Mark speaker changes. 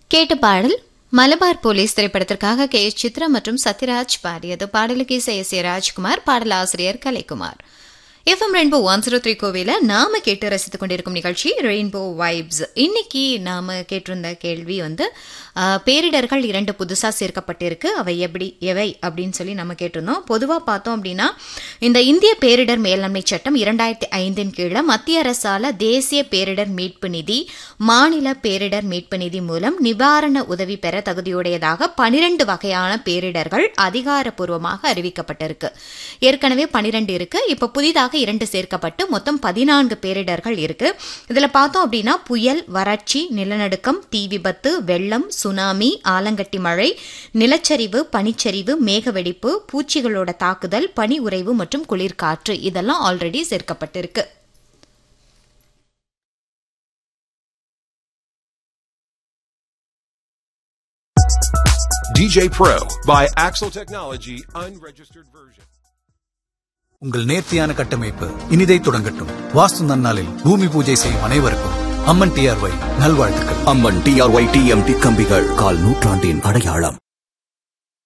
Speaker 1: கேட்ட பாடல் மலபார் போலீஸ் திரைப்படத்திற்காக கே எஸ் சித்ரா மற்றும் சத்யராஜ் பாடியது பாடலுக்கு இசை எஸ் ஏ ராஜ்குமார் பாடல் ஆசிரியர் Kalaikumar FM Rainbow one zero three கோவில நாம கேட்டு ரசித்துக் கொண்டிருக்கும் நிகழ்ச்சி ரெயின்போ வைப்ஸ் இன்னைக்கு நாம கேட்டிருந்த கேள்வி வந்து ஆஹ், பேரிடர்கள் இரண்டு புதுசா சேர்க்கப்பட்டிருக்கு அவை எப்படி எவை அப்படின்னு சொல்லி நம்ம கேட்டிருந்தோம் பொதுவா பார்த்தோம் அப்படின்னா இந்த இந்திய பேரிடர் மேலாண்மை சட்டம் இரண்டாயிரத்தி ஐந்தின் கீழே மத்திய அரசால தேசிய பேரிடர் மீட்பு நிதி மாநில பேரிடர் மீட்பு நிதி மூலம் நிவாரண உதவி பெற தகுதியுடையதாக பனிரெண்டு வகையான பேரிடர்கள் அதிகாரப்பூர்வமாக அறிவிக்கப்பட்டிருக்கு ஏற்கனவே பனிரெண்டு இருக்கு இப்ப புதிதாக இரண்டு சேர்க்கப்பட்டு மொத்தம் பதினான்கு பேரிடர்கள் இருக்கு இதுல பார்த்தோம் அப்படின்னா புயல் வறட்சி நிலநடுக்கம் தீ விபத்து வெள்ளம் சுனாமி ஆலங்கட்டி மழை நிலச்சரிவு பனிச்சரிவு மேகவெடிப்பு பூச்சிகளோட தாக்குதல் பனி உறைவு மற்றும் குளிர்காற்று இதெல்லாம் ஆல்ரெடி சேர்க்கப்பட்டிருக்கு
Speaker 2: DJ Pro by Axel Technology unregistered version.
Speaker 3: உங்கள் நேர்த்தியான கட்டமைப்பு இனிதை தொடங்கட்டும் வாஸ்து நன்னாளில் பூமி பூஜை செய்யும் அனைவருக்கும் அம்மன் டிஆர்ஒய் நல்வாழ்த்துக்கள்
Speaker 4: அம்மன் டிஆர்ஒய் டிஎம்டி கம்பிகள் கால் நூற்றாண்டின் அடையாளம்